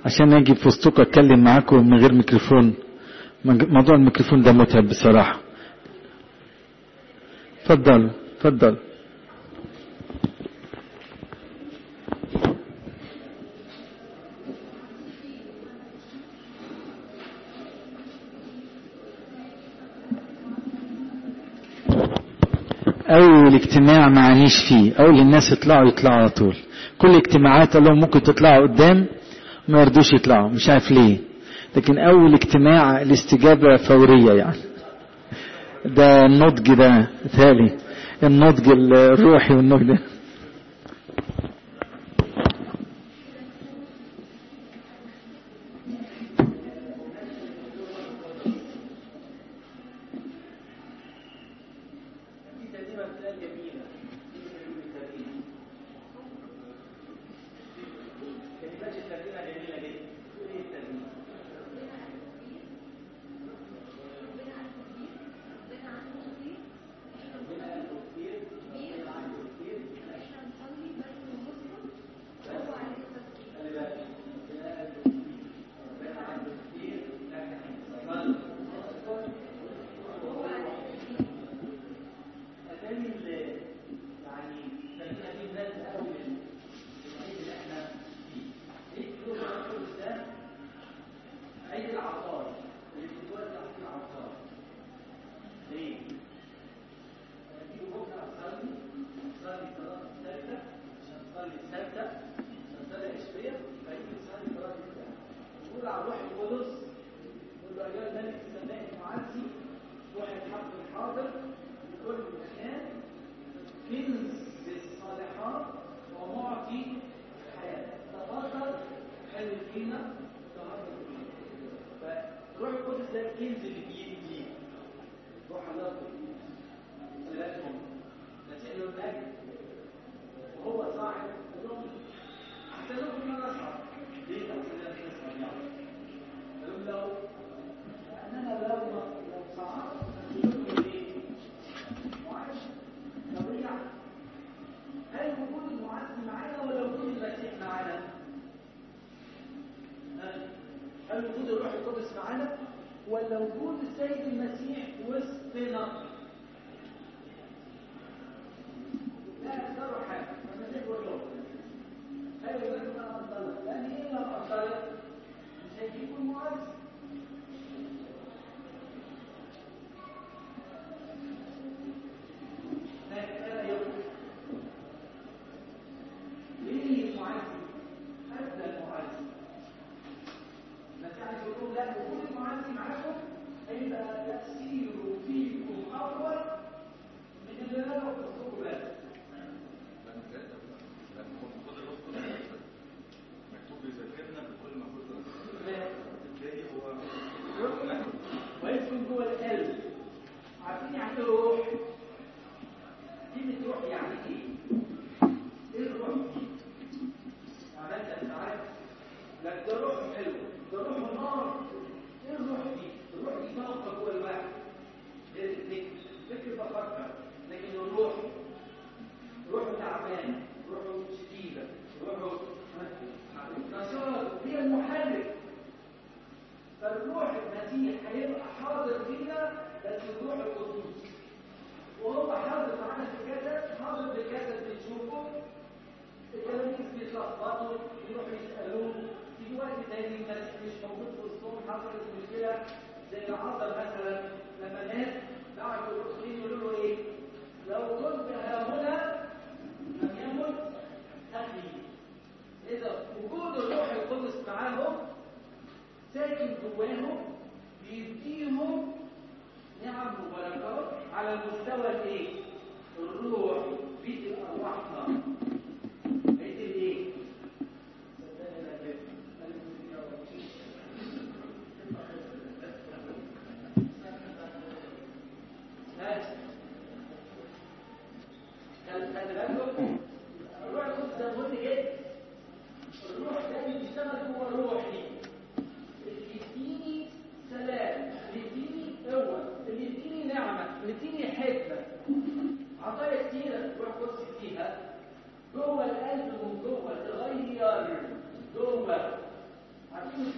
عشان اجي في وسطكم اتكلم معاكم من غير ميكروفون موضوع الميكروفون ده متعب بصراحة اتفضل اتفضل اول اجتماع معنيش فيه اول الناس يطلعوا يطلعوا على طول كل اجتماعات قال لهم ممكن تطلعوا قدام ما يردوش يطلعوا مش عارف ليه لكن اول اجتماع الاستجابة فورية يعني ده النضج ده تالي النضج الروحي والنضج ده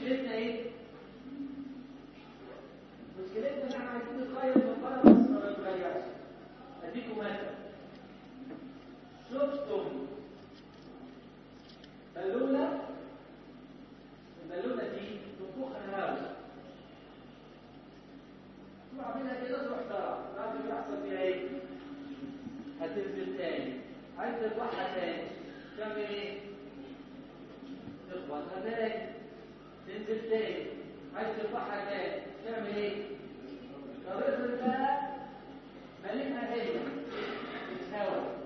مشكلتنا ايه؟ مشكلتنا ان احنا عايزين نتغير من بره بس ما نتغيرش اديكم مثل شفتم بالونه البالونه دي تنفخها هواء تروح عاملها كده تروح طالعه بعد كده يحصل فيها ايه؟ هتنزل تاني عايز ترفعها تاني تعمل ايه؟ تخبطها تاني تنزل تاني عايز ترفعها تاني تعمل ايه؟ طب افرض بقى مالكها هي الهواء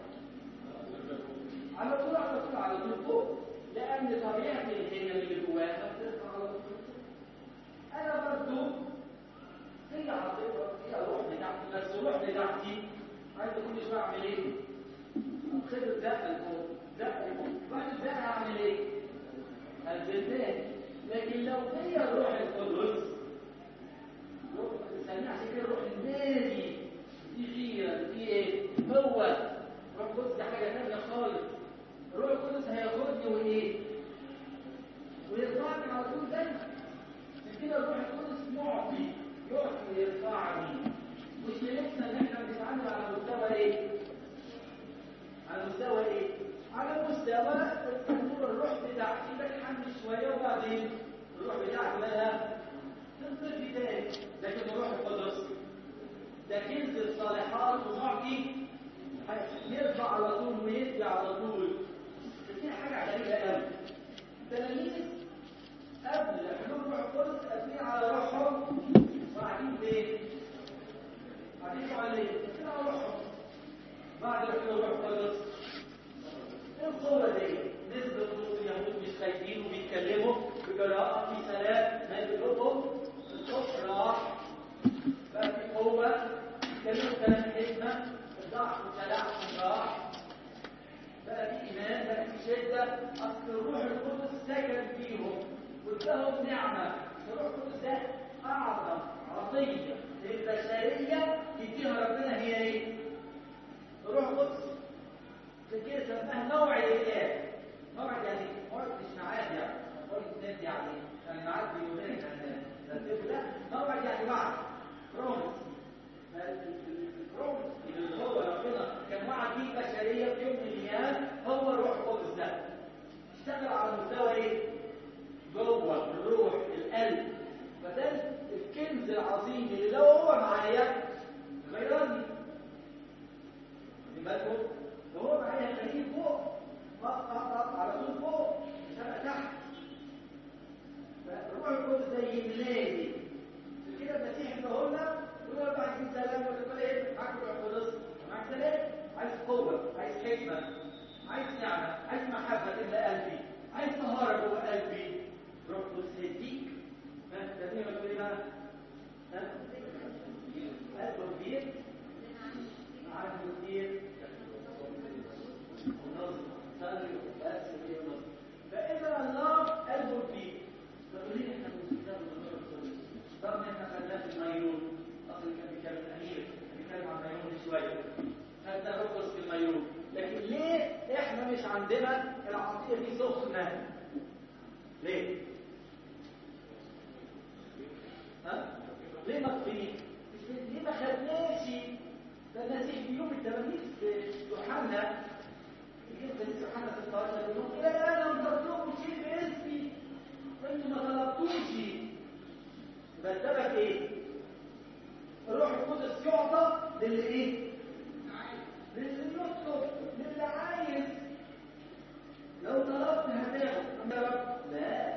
على طول على طول على طول فوق لان طبيعه الهية اللي جواها بترفع على طول انا برضو هي عاطفه هي روح بتاعتي بس الروح بتاعتي عايز كل شويه اعمل ايه؟ خد الزقه لفوق زقه لفوق بعد الزقه اعمل ايه؟ انزل تاني لكن لو هي الروح القدس روح سميع عشان كده روح النادي دي غيره دي ايه؟ هو روح القدس دي حاجه ثانيه خالص الروح القدس هياخدني وايه؟ ويرفعني على طول دايما عشان كده الروح القدس معطي يعطي ويرفعني مشكلتنا ان احنا بنتعامل على مستوى ايه؟ على مستوى ايه؟ على مستوى الامور الروح بتاعتي بتحمل شويه وبعدين الروح بتاعتي بقى تنطفي تاني لكن الروح القدس ده كنز الصالحات ومعطي يرفع على طول ويدي على طول دي حاجه غريبه قوي التلاميذ قبل حلول الروح القدس قاعدين على روحهم وقاعدين فين؟ قاعدين على ايه؟ قاعدين على روحهم بعد حلول الروح القدس القوة دي نسبة نص اليهود مش خايفين وبيتكلموا بجراءة في سلام ما يقولهم الصبح راح بقى في قوة يتكلموا كلام حكمة الضعف والتلاعب راح بقى في إيمان بقى في شدة أصل الروح القدس سكن فيهم واداهم نعمة الروح القدس ده أعظم عطية للبشرية يديها ربنا هي إيه؟ الروح القدس عشان كده سماها موعد الآب موعد يعني موعد مش ميعاد يعني موعد الناس يعني يعني ميعاد بيومين ترتيب لا موعد يعني وعد بروميس البروميس اللي هو ربنا كان وعد بيه البشريه في يوم من الايام هو الروح القدس ده اشتغل على مستوى ايه؟ جوه الروح القلب فده الكنز العظيم اللي لو هو معايا غيرني بالكم لو هو معايا خليه فوق طق طق طق على طول فوق مش هبقى تحت فالروح القدس زي النادي كده المسيح اللي قلنا يقول له عايزين سلام وتقول ايه معاك الروح القدس معاك سلام عايز قوه عايز حكمه عايز نعمه عايز محبه تملى قلبي عايز طهاره جوه قلبي روح القدس هيديك ها ده مين بتقول ايه بقى؟ ها؟ قلبه كبير عنده كتير ونظم صلي وبس ونظم فإذا الله قلبه كبير فقول لي احنا بنستخدم النور القدس طبعا احنا خدناه في الميرون اصل كان بيتكلم امير بيتكلم عن الميرون شويه خدنا رقص في الميرون لكن ليه احنا مش عندنا العطيه دي سخنه ليه؟ ها؟ ليه مطفيين؟ ليه ما خدناش ده المسيح في يوم التلاميذ يوحنا يجيب يوحنا 16 يقول الى الان لم تطلبوا شيء باسمي وانتم ما طلبتوش يبقى السبب ايه؟ الروح القدس يعطى للي ايه؟ للي يطلب للي عايز لو طلبت هتاخد اما رب لا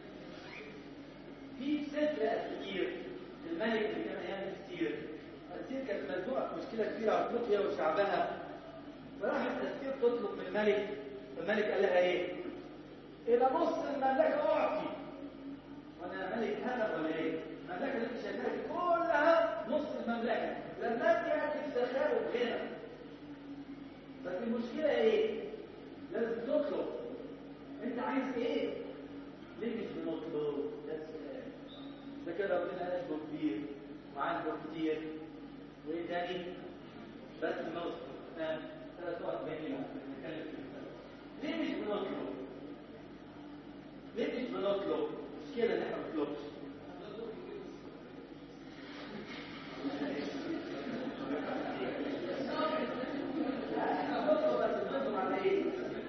في سفر كتير الملك اللي كان ايام السير السير كانت مزنوقه في مشكله كبيره افريقيا وشعبها فراحت السير تطلب من الملك الملك قال لها ايه؟ الى نص المملكه اعطي وانا ملك هدف ولا ايه؟ المملكه اللي انت شايفاها دي كلها نص المملكه لما انت عندك سخاء وغنى بس المشكله ايه؟ لازم تطلب انت عايز ايه؟ ليه مش بنطلب؟ ده السؤال ده كده ربنا قلبه كبير وعنده كتير وايه تاني؟ بس نص ثلاث نقط جميلة نتكلم فيها ليه مش بنطلب؟ ليه مش بنطلب؟ مشكله ان احنا ما بنطلبش احنا بنطلب بس بنطلب على ايه؟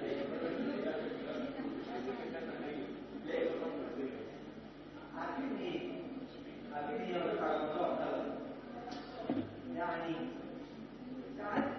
عارفين ايه؟ عارفين ايه يا على الموضوع ده؟ يعني ساعات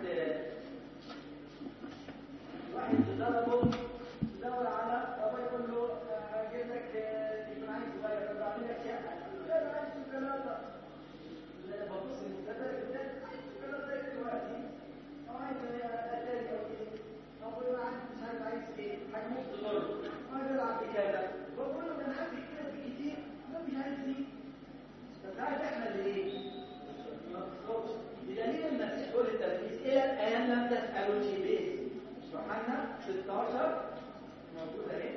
واحد تدربه يدور على بابا يقول له اجيب لك يكون عايز صغير طب اعمل لك شقه لا انا عايز شوكولاته لا ببص للمدرب ده عايز شوكولاته دلوقتي او عايز اتاري او ايه اقول له عايز مش عارف عايز ايه هيموت تضر عايز العب بكذا بقول له انا عندي كده في كتير لا مش عايز دي بس عايز احنا اللي ايه ما تخافش بدليل المسيح يقول التلميذ الى الان لم تسالوا شيء باسمي يوحنا 16 موجودة ايه؟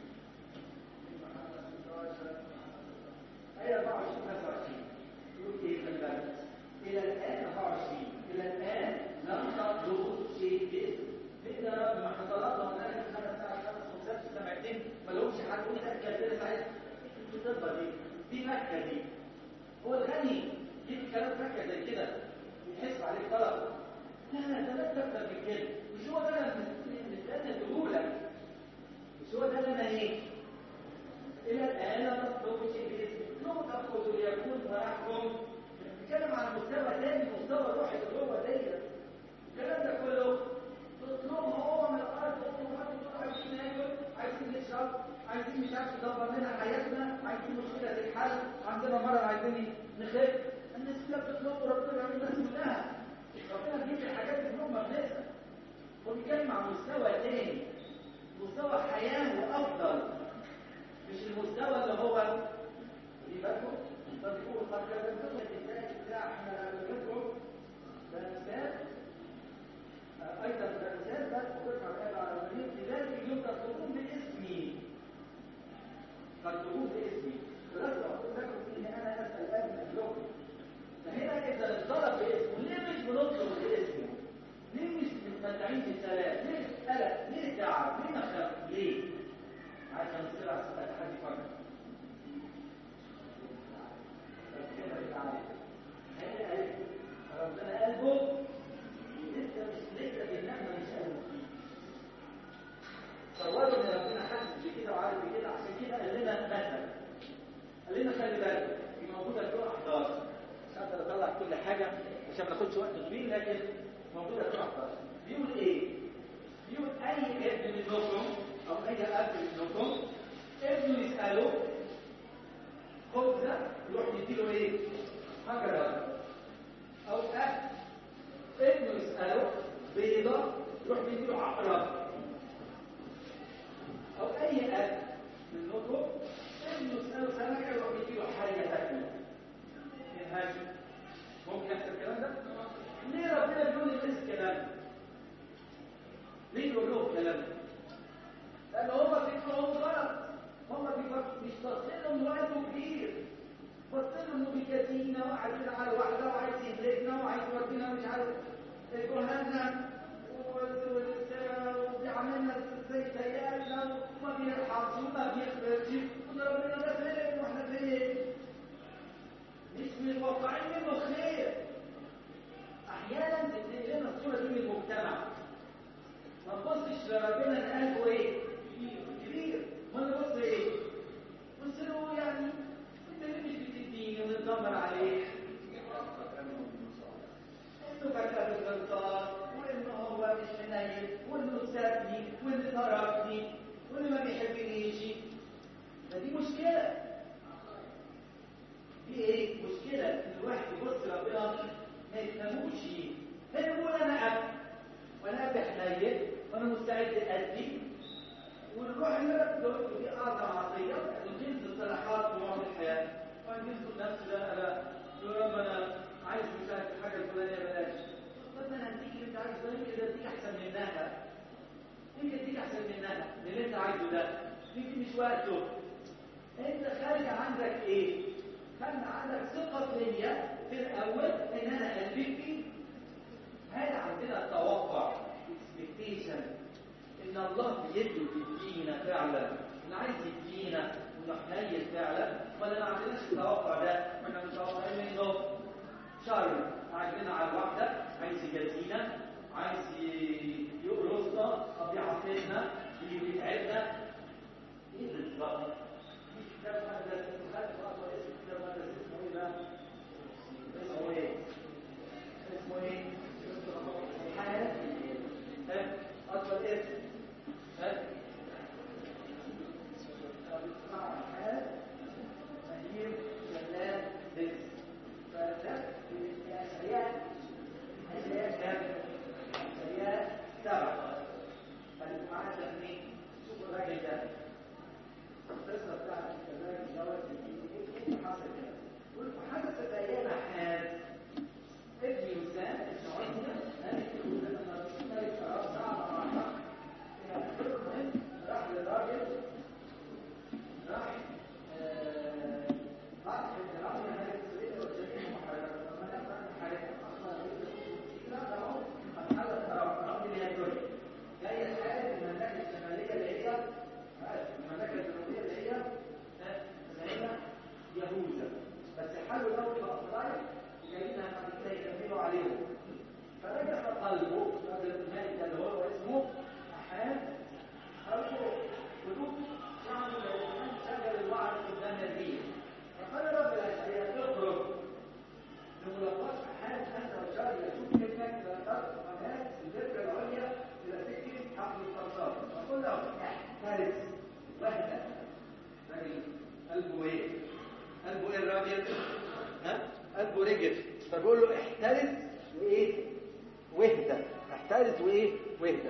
يوحنا 16 آية 24 25 يقول ايه في البلد؟ إلى الآن 24 إلى الآن لم تطلبوا شيء باسم ليه يا رب ما احنا طلبنا ونقل خمس ساعات خمس خمسات سمعتين ما لهمش حد يقول لك كده ساعتها الطب دي دي مكة دي هو الغني يجيب كلام فكة زي كده يحس عليك طلب لا لا ده لا تكتر من كده مش هو ده اللي مستنى تقولك مش هو ده اللي انا ايه الى الان لا تطلبوا شيء باسمي لو تاخذوا ليكون ويحكم بنتكلم عن مستوى تاني مستوى روحي جوه ديت الكلام ده كله تطلبها هو من الارض تطلبوا عايزين ناكل عايزين نشرب عايزين مش عارف ندبر لنا حياتنا عايزين مشكله تتحل عندنا مرض عايزين نخف الناس كلها بتطلب وربنا يعمل الناس كلها ربنا بيجي الحاجات اللي هم بنسى هو بيتكلم عن مستوى تاني مستوى حياه وافضل مش المستوى اللي هو دي بالكم بتقول قد كلمتكم الكتاب بتاع احنا بنذكره ده مثال ايضا ده مثال بس بترفع الايه على الوليد لذلك اليوم تطلبون باسمي تطلبون باسمي ولكن اقول لكم اني انا اسال الاب من لكم فهنا اذا الطلب باسمه ليه مش بنطلب باسمه؟ ليه مش متمتعين بالسلام؟ ليه قلق؟ ليه تعب؟ ليه مخاف؟ ليه؟ عشان نصير على السؤال حد يفكر ربنا بيتعالج هنا قال ربنا قلبه لسه مش لسه بالنعمه مش قلبه صوروا ان ربنا حاسس بكده وعارف بكده عشان كده قال لنا مثل قال لنا خلي بالك دي موجوده في 11 مش هقدر اطلع كل حاجه عشان ما ناخدش وقت طويل لكن موجوده في 11 بيقول ايه؟ بيقول اي ابن منكم او اي اب منكم ابنه يساله خبزه يروح يديله ايه؟ حجره او اب ابنه يساله بيضه يروح يديله عقرب او اي اب منكم ابنه يساله سمكه يروح يديله حيه تاكله منهاج ممكن يحصل الكلام ده؟ ليه ربنا بيقول لي نفس الكلام؟ ليه يقول لهم الكلام ده؟ لأن هم فكرهم غلط هم مش باصين انه وقته كبير باصين انه بيكاتينا وقاعدين على واحده وعايز يهلكنا وعايز يودينا مش عارف جهنم وبيعملنا زي سيئاتنا وما بيرحمش وما بيغفرش ربنا ده فين واحنا فين؟ مش متوقعين منه خير احيانا بتنقل لنا الصوره دي من المجتمع ما تبصش لربنا ان قلبه ايه كبير ما نبص ايه بص له يعني انت ليه مش بتديني ونتدمر عليك انه فاكره بالغلطان وان هو مش حنين وانه سابني وانه تركني وانه ما بيحبنيش فدي مشكله دي ايه مشكله ان الواحد يبص ربنا ما يفهموش هنا يقول انا اب وانا اب حنين وانا مستعد ادي والروح اللي ربنا دي اعظم عطيه وجنس الصلاحات ونوع الحياه وجنس النفس ده انا يقول رب انا عايز مساعد في الحاجه الفلانيه بلاش طب انا هديك اللي انت عايزه ده يمكن اديك احسن منها يمكن اديك احسن منها من اللي انت عايزه ده يمكن مش وقته انت خارج عندك ايه؟ خلي عندك ثقة فيا في الأول إن أنا قلبي فيه هذا عندنا توقع expectation إن الله بيده يدينا فعلا إن عايز يدينا ما عندناش التوقع ده احنا متوقعين منه شر عندنا على الواحده عايز يجازينا عايز يقرصنا طب يعطينا يجي يتعبنا ايه بالظبط؟ كتاب مقدس خدت اطول اسم كتاب مقدس اسمه ايه بقى؟ اسمه ايه؟ اسمه ايه؟ حال ها؟ اطول اسم ها؟ حال مهير شلال بس فده الاشياء اشياء كام؟ اشياء سبعه فالمعاد مين؟ شوفوا الراجل ده القصه بتاعت الراجل دوت ايه اللي حصل كده؟ يقول حدثت ايام حاد ابن يوسان ابن عزيز ملك يهوذا لما ملك فراغ صعب مع المهم راح للراجل راح آه، راح راح لملك سوريا وجميع محاربه لما لقى محاربه اصلا لا ده هو مرحله فراغ الراجل هي الدنيا جاي الحارب المملكه الشماليه اللي هي المملكه الجنوبيه اللي هي اسمها يهوذا بس حلوا دولة الأطراف جايين بعد كده يكملوا عليهم فرجع قلبه رجل الملك ده اللي هو اسمه أحاد قلبه قلوب يعني لو كان شغل الوعد قدام الريح فقال رب الأشعياء اخرج لملاقاة أحاد أنت وشر يشوف كلمة لا ترك قناة الذكر العليا إلى سكة حقل القرصات فقل له احترس وحدة راجل قلبه ايه؟ قلبه ايه الراجل؟ ها؟ قلبه رجل فبقول له احترس وايه؟ واهدى احترس وايه؟ واهدى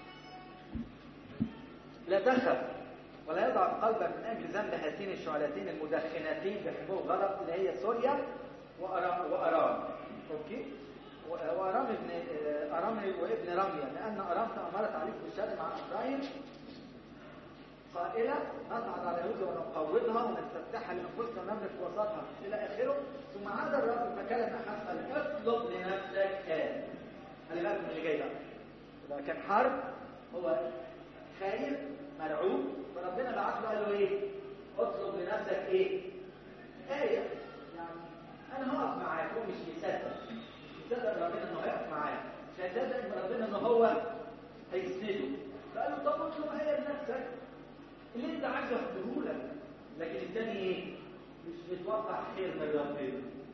لا تخف ولا يضع قلبك من اجل ذنب هاتين الشعلتين المدخنتين بحبوب غضب اللي هي سوريا وارام وارام اوكي و- وارام ابن آه، ارام وابن رميه لان ارام تامرت عليك بالشر مع ابراهيم قائلة نصعد على يهوذا ونقوضها ونستفتحها لأنفسنا ونملك وسطها إلى آخره ثم عاد الرب فكلم أحد قال اطلب لنفسك كان خلي بالك من اللي جاي بقى يبقى كان حرب هو خايف مرعوب فربنا بعت له قال له إيه؟ اطلب لنفسك إيه؟ آية يعني أنا هقف معاك هو مش مصدق مش مصدق ربنا إنه هيقف معاه مش هيصدق إن ربنا إن هو هيسنده فقال له طب اطلب آية لنفسك اللي انت عايزه هديهولك لكن الثاني ايه مش متوقع خير من ربنا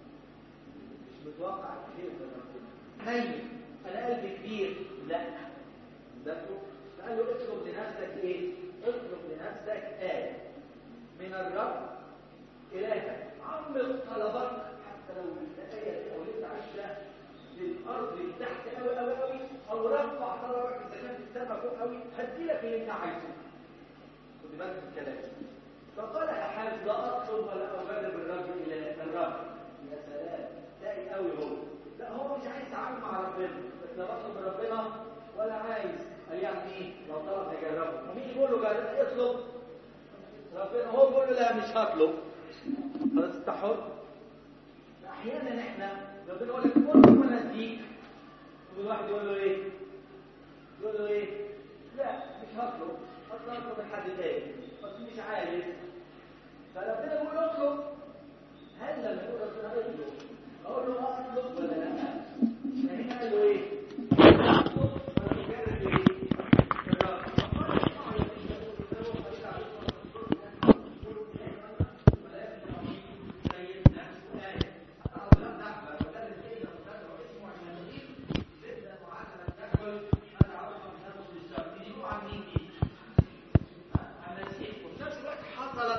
مش متوقع خير من ربنا ميت انا قلبي كبير لا ذاته فقال له اطلب لنفسك ايه اطلب لنفسك آية من الرب إلهك عمق طلبك حتى لو الآية دي او اللي انت عايشها للأرض لتحت قوي قوي قوي أو رفع طلبك إذا كان في السماء فوق قوي هديلك اللي انت عايزه خد بالك من الكلام فقال احد لا اطلب ولا اجرب الرب الى الرب يا سلام تلاقي قوي هو لا هو مش عايز يتعامل مع ربنا بس لا بطلب من ربنا ولا عايز قال يعني ايه لو طلب هيجربه ومين يقول له جرب اطلب ربنا هو بيقول له لا مش هطلب خلاص انت حر احيانا احنا ربنا يقول لك اطلب وانا اديك والواحد يقول له ايه يقول له ايه لا مش هطلب اطلب من حد تاني بس مش عايز فربنا بيقول اطلب هل لما يقول ربنا اطلب اقول له اه اطلب ولا لا فهنا قال له ايه اطلب ولا تجرب ايه الرب فقال اسمعوا يا بني إسرائيل، وتذكروا خليل عليكم ورسولكم ولا يسمع سيد نفسه آية حتى لو لم نعمل وكان سيدنا مستدعى اسمه عشان نضيف زبدة معادلة تاكل هذا عرفة من نفسه للشر يجيبوا عن مين دي؟ المسيح وفي نفس الوقت حصل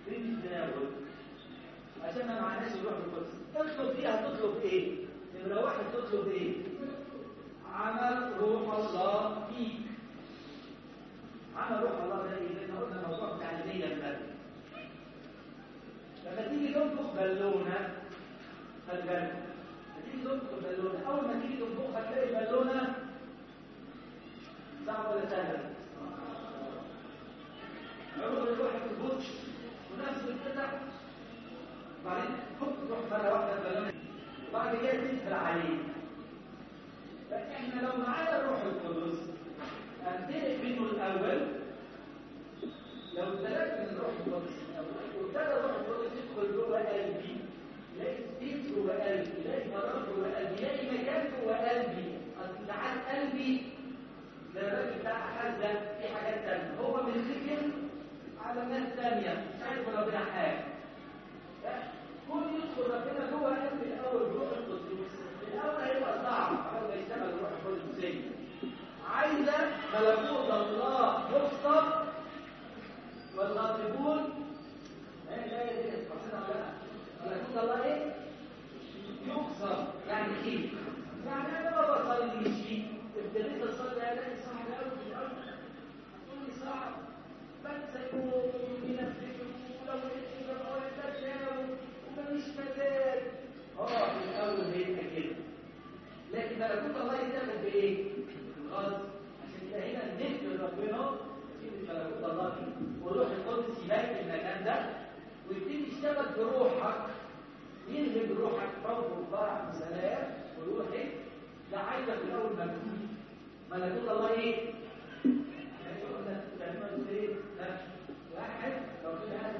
فين التناول عشان ما معناش الروح القدس تطلب فيها تطلب ايه نمرة واحد تطلب ايه عمل روح الله فيك عمل روح الله ده ايه لان قلنا الموضوع بتاع النية البلد لما تيجي تنفخ بالونة خلي بالك لما تيجي تنفخ بالونة اول ما تيجي تنفخ هتلاقي البالونة صعب ولا سهل عروض الروح في البوتش ونفس القطع بعدين حط تروح مرة واحدة البالونة وبعد كده تسهل عليه فاحنا لو معانا الروح القدس امتلك منه الاول لو امتلكت من الروح القدس الاول وابتدى الروح القدس يدخل جوه قلبي يلاقي سبيس جوه قلبي يلاقي فراغ جوه قلبي يلاقي مكان جوه قلبي اصل ساعات قلبي زي الراجل بتاع حزه في حاجات تانية هو بيفتكر على ناس تانية مش عارف ربنا حاجه كل يدخل ربنا جوه قلبي الاول بروح القدس الاول هيبقى صعب اول ما يشتغل الروح القدس عايزه ملكوت الله يخطب والغاضبون ملكوت الله ايه؟ يكسر يعني ايه؟ يعني انا ما بصليش ابتديت اصلي الاقي صعب قوي في الارض تقول لي صعب بنسى يوم بنفسي ولو لقيت وماليش مزاج اه في الاول هيبقى كده لكن ملكوت الله يتاخد بايه؟ بالغصب عشان يبقى هنا النفس ربنا يجيب ملكوت الله فيه وروح القدس يبارك المكان ده ويبتدي يشتغل بروحك يلهم روحك حب وفرح وسلام وروحك لا عايزك في الاول مجهود ملكوت الله ايه؟ يعني قلنا تقريبا ايه؟ واحد ربنا قال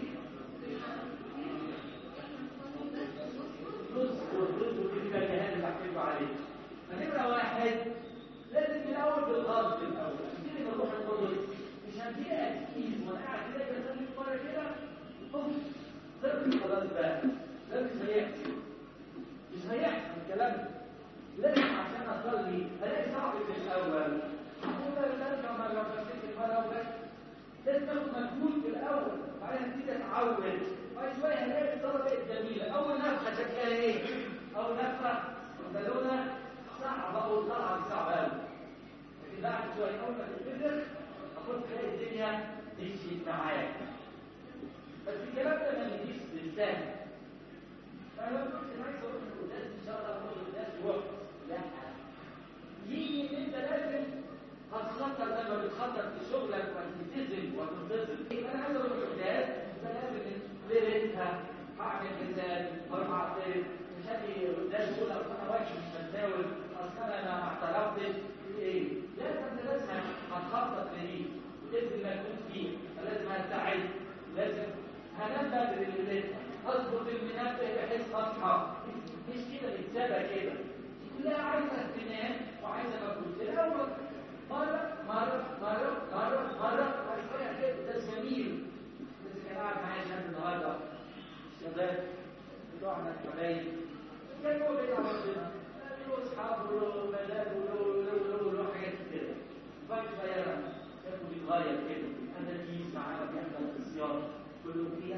نص والنص والنص الجهاد اللي حكيت عليه فنمرة واحد لازم من الاول بالغصب الاول اشتري من روح القدس مش هديها اكسكيز وانا قاعد كده كده ثاني مره كده اوف ضرب خلاص بقى ده مش هيحصل مش هيحصل الكلام ده لازم عشان اصلي هلاقي صعب في الاول هقول ارجع مره بفتكر مره وبس لازم تاخد مجهود في الاول بعدين تبتدي تتعود بعد شويه هنلاقي الصلاه بقت جميله اول نفخه شكلها ايه؟ اول نفخه البالونه صعبه او طلعه صعبه قوي لكن بعد شويه اول ما تتفرغ اقول تلاقي الدنيا مشيت معاك بس الكلام ده ما بيجيش بالسهل فانا لو كنت عايز اروح القداس ان شاء الله اروح القداس وقت لا يجي ان انت لازم هتخطط لما بتخطط في شغلك وتلتزم وتنتظم انا عايز اروح القداس فلازم ليلتها هعمل حساب واروح اعترف مش هاجي قدام اقول اصل انا واقف مش هتناول اصل انا ما اعترفتش ايه لازم انت لازم هتخطط لدي وتبذل مجهود فيه فلازم هستعد لازم هنام بدري ليلتها اظبط المنبه بحيث اصحى مش كده متسابه كده كلها عايزه تنام وعايزه مجهود في الاول مره مره مره مره مره وشويه كده ده جميل بس كان قاعد معايا شاب النهارده شباب بتوعنا الحبايب كان هو بيدعم ربنا له اصحاب وله مزاج وله وله حاجات كده بعد صغيره شافه بيتغير كده هذا الكيس معانا بيحضر الصيام كله فيها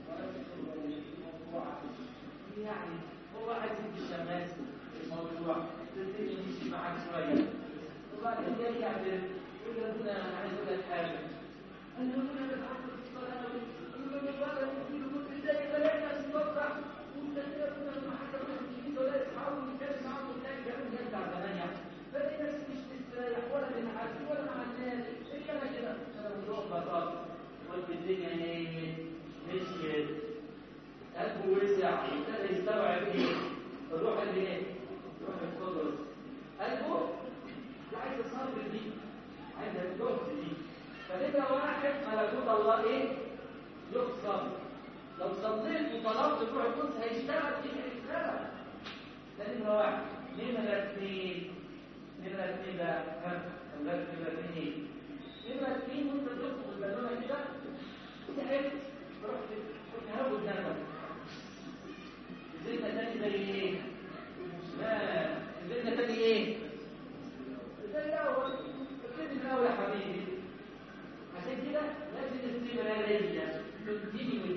الموضوع يعني هو عايز يدي الشماس الموضوع تبتدي يمشي معاك شويه وبعدين يرجع يقول له ابونا انا عايز اقول لك حاجه انا ابونا بتعرف الصلاه يقول له بابا يقول له كنت ازاي بلاقي نفسي بفرح وانت كده ابونا ما حتى ما تجيش ولا اصحابه ويتكلم معاهم وتلاقي كلام يرجع زمان يعني فلاقي نفسي مش مستريح ولا بالعكس ولا مع الناس ايه انا كده انا بروح بطاطا قلت الدنيا ايه مشيت قلبه وسع ابتدى يستوعب ايه الروح اللي ايه روح القدس قلبه عايز الصبر دي عايز الجهد دي فنبقى واحد ملكوت الله ايه يقصر لو صليت وطلبت الروح القدس هيشتغل فيك هيشتغل ده نمرة واحد نمرة اثنين نمرة اثنين بقى ها نمرة اثنين ايه نمرة اثنين وانت تدخل البالونة كده تعبت رحت كنت هاخد نفس نزلنا تاني زي ايه؟ لا نزلنا تاني ايه؟ زي الاول ابتدي من الاول يا حبيبي عشان كده لازم استمراريه كونتينيو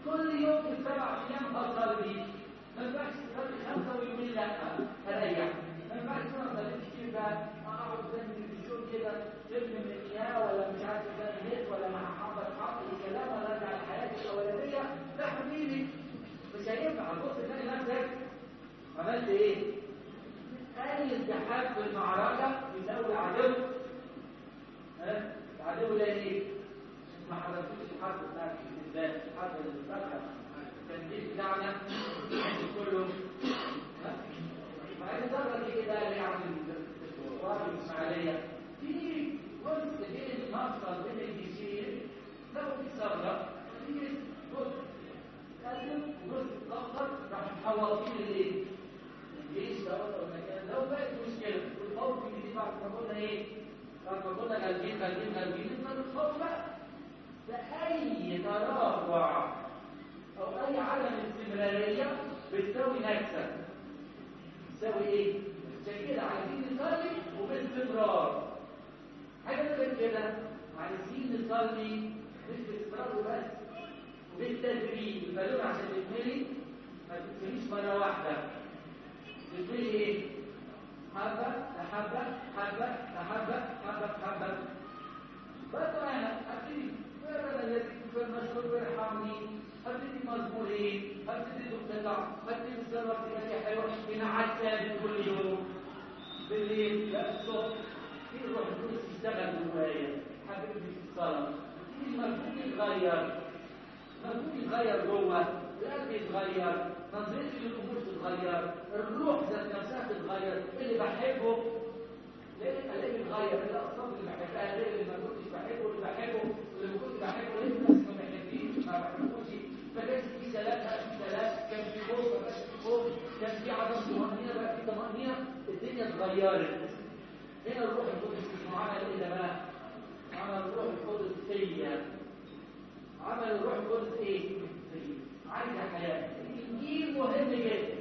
كل يوم في السبع ايام اصلي ما ينفعش تصلي خمسه ويومين لا اريح ما ينفعش انا صليت كتير بقى اقعد قدام التلفزيون كده فيلم من المياه ولا مش عارف ده النت ولا مع محمد حافظ الكلام ولا ارجع لحياتي الاولانيه لا حبيبي مش هينفع تبص تلاقي نفسك عملت ايه؟ اي ازدحام في المعركه يساوي عدو ها؟ العدو ده ايه؟ ما حضرتوش الحرب بتاعت الاستنزاف الحرب اللي بتفتح التنجيل بتاعنا كله ها؟ مع ان الدرجه دي كده اللي عامل الوقت الاسماعيليه في جزء بين المفصل بين الجيشين لو في ثغره في جزء كلم وجزء اتاخر راح محوطين الايه؟ الجيش ده ولا المكان لو بقت مشكله والخوف الجديد بعد ما قلنا ايه؟ بعد ما قلنا غالبين غالبين غالبين انت الخوف بقى فأي تراجع أو أي عدم استمرارية بتساوي نكسة تساوي إيه؟ عشان كده عايزين نصلي وباستمرار حاجة غير كده عايزين نصلي مش باستمرار وبس وبالتدريج البالون عشان تتملي ما تتمليش مرة واحدة تتملي إيه؟ حبة لحبة حبة لحبة حبة حبة بس أنا أبتدي فعلا الذي في المشهور بيرحمني هبتدي مزمورين هبتدي دكتور هبتدي الصلاة تبقى حلوة بنعاد ثابت كل يوم بالليل لا الصبح في الروح القدس يشتغل جوايا حبيبي في الصلاة في المفهوم يتغير المفهوم يتغير جوه القلب يتغير نظرتي للامور تتغير الروح ذات نفسها تتغير اللي بحبه ليه الاقي بيتغير الاصناف اللي بحبها ليه اللي ما كنتش بحبه اللي بحبه واللي ما كنتش بحبه ليه الناس ما بحبنيش ما بحبوش فكان في سلام بقى في سلام كان في خوف ما بقاش في خوف كان في عدم طمأنينة بقى في طمأنينة الدنيا اتغيرت هنا الروح القدس مش معانا ايه ده بقى؟ عمل الروح القدس فيا عمل الروح القدس ايه؟ فيا عايزة حياة الانجيل مهم جدا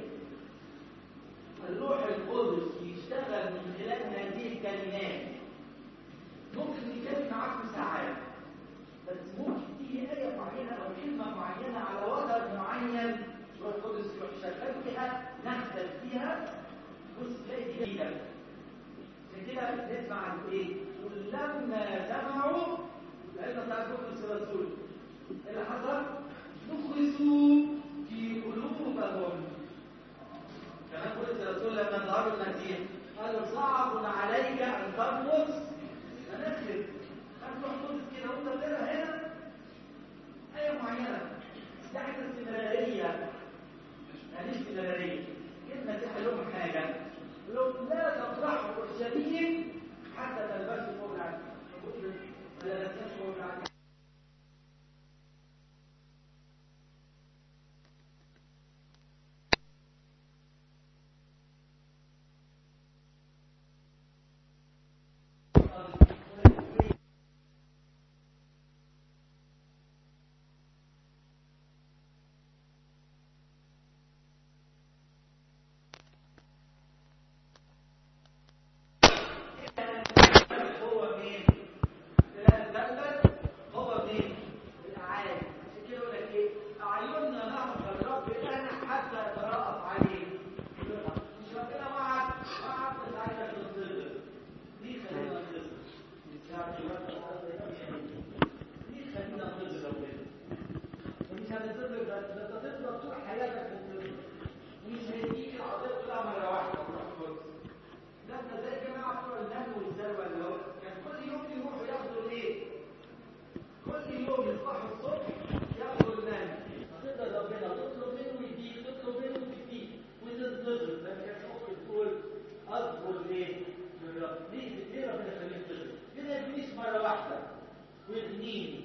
الروح القدس يشتغل من خلال هذه الكلمات ممكن يتكلم معاك في ساعات بس ممكن تيجي آية معينة أو كلمة معينة على وضع معين الروح القدس يروح شغال فيها نحدث فيها بص تلاقي دي جديدة عشان كده نسمع عن ايه؟ ولما سمعوا لأن بتاع بطرس الرسول اللي حصل نخرسوا في قلوبهم كمان بولس الرسول لما ظهروا المسيح قالوا صعب عليك ان ترقص فنخرج هتروح تقص كده وانت بتقرا هنا ايه معينه دي حاجه استمراريه يعني استمراريه المسيح قال لهم حاجه لو لا تطرحوا اورشليم حتى تلبسوا فوق العالم لا تلبسوا فوق العالم هو مين؟ لا البلد هو مين؟ الأعالي عشان كده يقول لك إيه؟ أعيننا نعرف الرب إلهنا حتى نترأف عليه مش ربنا معك معك بس عايزك تنتظر ليه خلينا ننتظر؟ ليه خلينا ننتظر ربنا؟ مش هننتظر بس ده انت تفضل طول حياتك تنتظر مش هيجيك العطيه تطلع مره واحده تروح القدس ده احنا زي الجماعه بتوع النهل والزرع اللي هو كان كل يوم يروحوا ياخدوا ايه؟ كل يوم يصحوا الصبح ياخدوا النهل هتفضل ربنا تطلب منه يديك تطلب منه يديك وتنتظر زي ما كانت اختي بتقول اصبر ليه؟ من رب ليه ليه ربنا يخليك تصبر؟ كده يبنيش مره واحده ويغنيني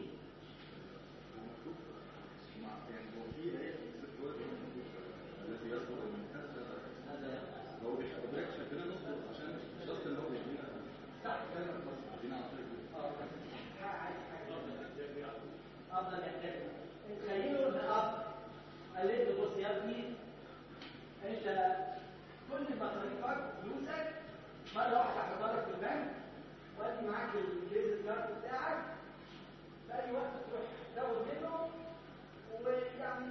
افضل يحتاج تخيلوا ان اب قال له بص يا ابني انت كل مصاريفك فلوسك مره واحده هحطها في البنك وادي معاك الكريدت كارد بتاعك في اي وقت تروح تاخد منه ويعني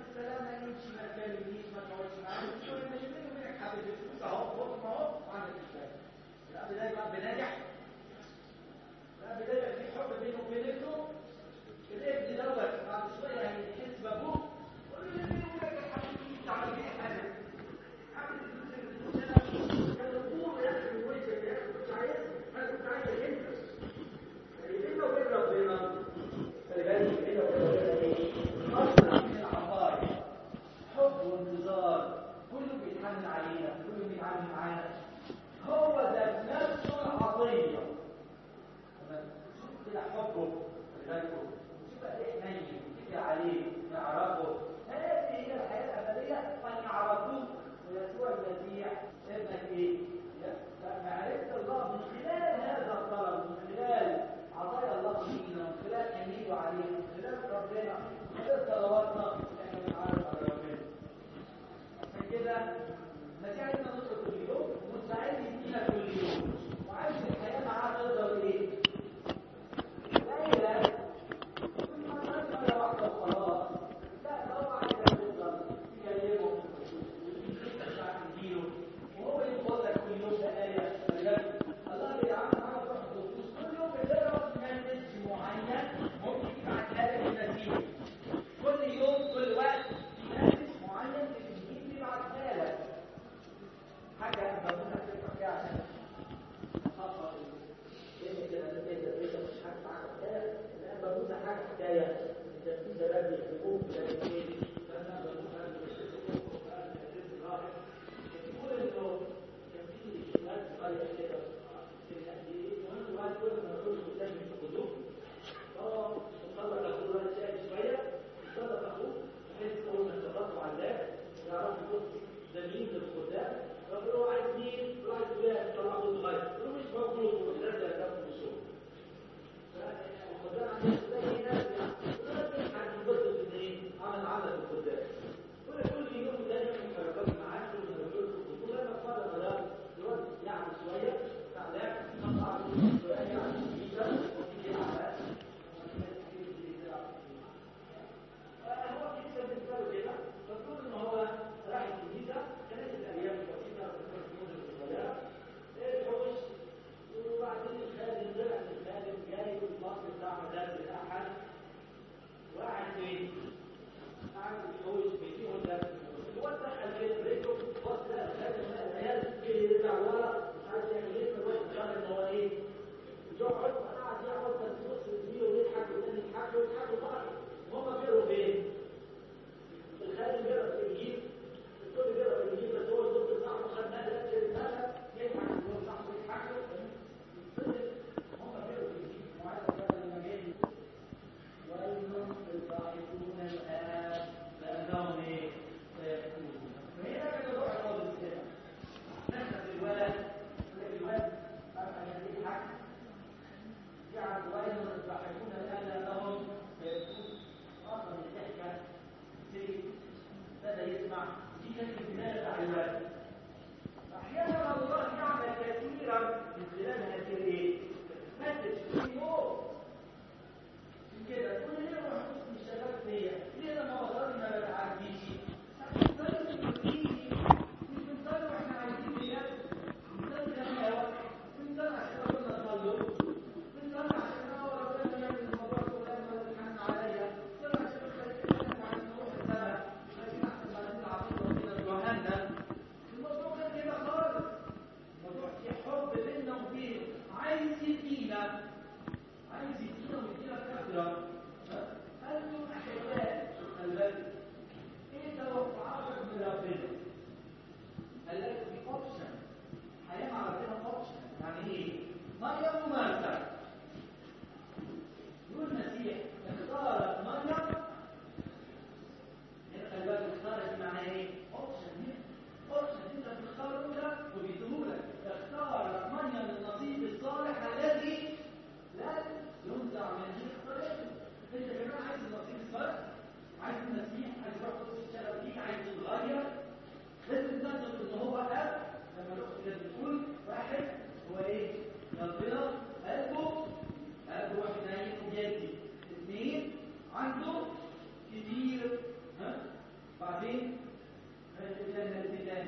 عنده كتير ها بعدين هنبتدي نبتدي تاني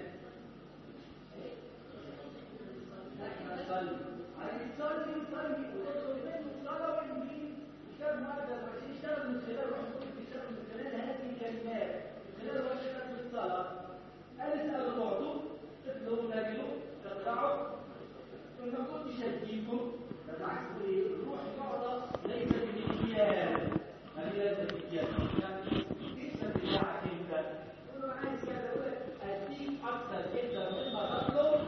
احنا نصلي على نصلي نصلي وتدخل منه الصلاه والانجيل كتاب مقدس عشان يشتغل من خلال روح القدس يشتغل من خلال هذه الكلمات من خلال روح القدس في الصلاه قال اسال المعطوب تطلبوا تجدوا تقطعوا فما كنتش هديكم بالعكس الروح يعطى ليس بالمكيال ما هي ليس بالمكيال يعني ليس بتاعك انت يقول له عايز كذا يقول لك اديك اكثر جدا مما تطلب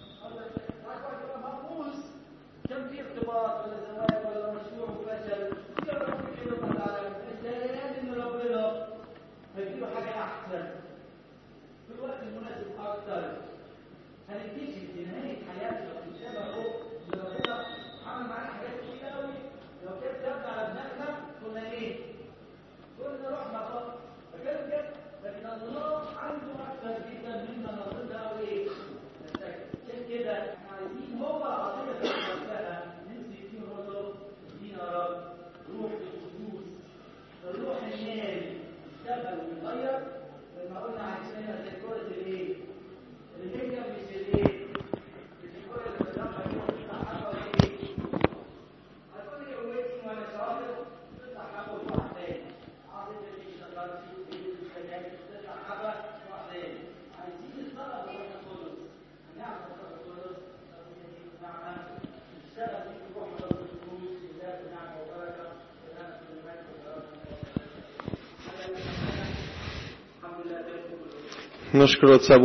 مقبوس كان في ارتباط ولا زواج ولا مشروع وفشل يا رب كده مثلا الدلالات ان ربنا هيديله حاجه احسن في الوقت المناسب اكثر هنكتشف في نهايه حياتنا في الكتاب اهو ان ربنا عمل معانا حاجات كتير قوي لو كانت ثابته على دماغنا كنا ايه؟ كنا رحنا خالص فكان كده لكن الله عنده اكثر جدا مما نظن او ايه؟ نفتكر عشان كده احنا عايزين هو العطيه اللي نفسها نمسك فيه ونقول له ادينا يا رب روح القدوس الروح الناري يشتغل ويغير لما قلنا عايزينها زي كره الايه؟ اللي هي مش الايه؟ مش الكره اللي بتدخل فيها تطلع حبه وايه؟ هتقول لي قوتي وانا شاطر تطلع حبه وتروح تاني عاطف اللي شغال فيه ايه اللي تطلع حبه وتروح تاني عايزين الصلاه بروح القدس هنعمل الروح القدس نعمل نشتغل في روح القدس الله بنعمه وبركه ونعمل كل مجد وكرامه الحمد لله نشكر أتسابه